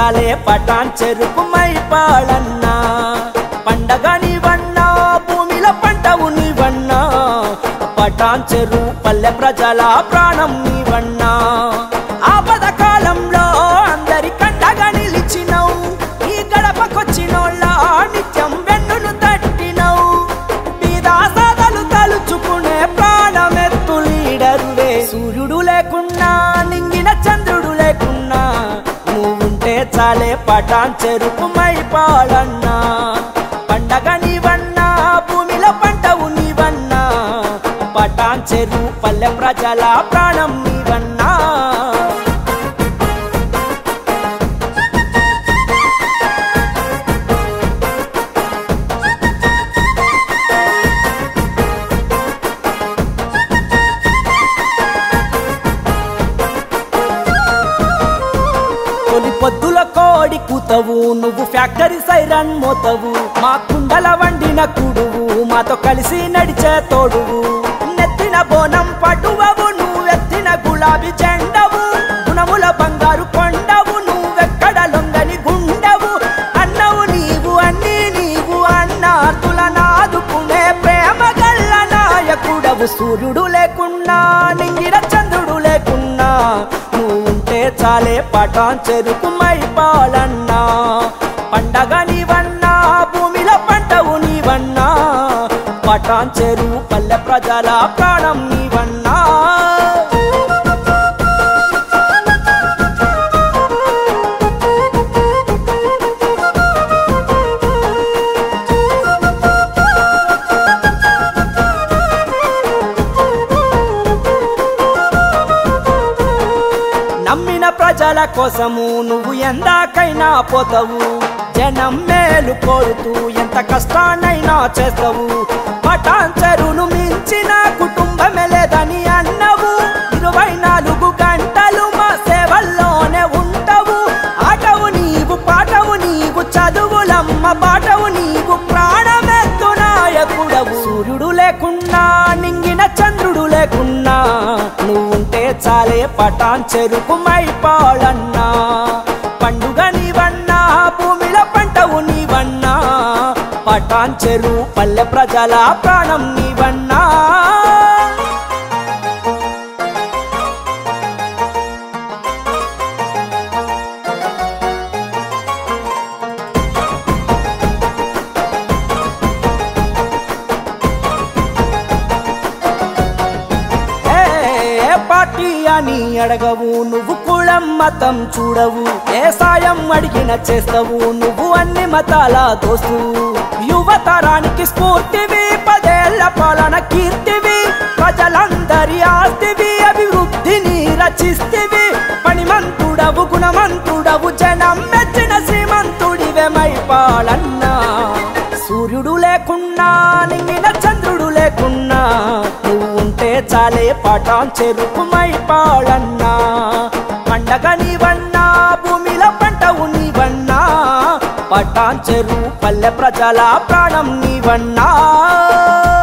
చాలే పటాన్ చెరుకు మైపాలన్నా పండగ నీవన్నా భూమిలో పంటవు నీవన్నా పటాన్ చెరు పల్లె ప్రజల ప్రాణం నీవన్నా ఆపద కాలంలో అందరి కండగా నిలిచినవు ఈ గడపకొచ్చినోళ్ళ నిత్యం వెన్నును తట్టినవు సాదలు తలుచుకునే ప్రాణమెత్తు లీడరువే సూర్యుడు లేకున్నా నింగిన చంద్రుడు లేకున్నా నువ్వుంటే చాలే పటాన్ చెరుకు మైపాలన్నా పండగ నీవన్నా భూమిలో పంటవు నీవన్నా పటాన్ చెరు పల్లె ప్రజల ప్రాణం నీవన్నా తొలి పొద్దుల కోడి కూతవు నువ్వు ఫ్యాక్టరీ సైరన్ మోతవు మా కుండల వండిన కుడువు మాతో కలిసి నడిచే తోడువు నెత్తిన బోనం పటువవు నువ్వెత్తిన గులాబీ చెండవు గుణముల బంగారు కొండవు నువ్వెక్కడ లొంగని గుండవు అన్నవు నీవు అన్ని నీవు అన్నాతుల నాదుకునే ప్రేమ గల్ల నాయకుడవు సూర్యుడు లేకున్నా నింగిర చంద్రుడు లేకున్నా నువ్వు ఉంటే చాలే పటాన్ చెరుకు మైపాలన్నా పండగ నీవన్నా భూమిలో పంటవు నీవన్నా పటాన్ చెరు పల్లె ప్రజల ప్రాణం నీవన్నా నమ్మిన ప్రజల కోసము నువ్వు ఎందాకైనా పోతావు జనం మేలు కోరుతూ ఎంత కష్టాన్నైనా చేస్తావు పటాంచరును మించిన కుటుంబమే లేదని అన్నవు ఇరవై నాలుగు గంటలు మా సేవల్లోనే ఉంటావు ఆటవు నీవు పాటవు నీవు చదువులమ్మ బాటవు నీవు ప్రాణమెత్తు నాయకుడవు సూర్యుడు లేకున్నా నింగిన చంద్రుడు లేకున్నా నువ్వుంటే చాలే పటాన్ చెరుకు మైపాలన్నా పండుగ నీవన్నా భూమిలో పంటవు నీవన్నా పటాన్ చెరు పల్లె ప్రజల ప్రాణం నీవన్నా ఏ పార్టీ అని అడగవు నువ్వు కులం మతం చూడవు ఏ సాయం అడిగిన చేస్తావు నువ్వు అన్ని మతాల దోస్తు యువతరానికి స్ఫూర్తివి పదేళ్ల పాలన కీర్తివి ప్రజలందరి ఆస్తివి అభివృద్ధిని రచిస్తివి పనిమంతుడవు గుణమంతుడవు జనం మెచ్చిన శ్రీమంతుడివే మైపాలన్నా సూర్యుడు లేకున్నా నింగిన చంద్రుడు లేకున్నా నువ్వు ఉంటే చాలే పటాన్ చెరుకు మైపాలన్నా పండగ నీవన్నా భూమిలో పంటవు నీవన్నా పటాన్ చెరు పల్లె ప్రజల ప్రాణం నీవన్నా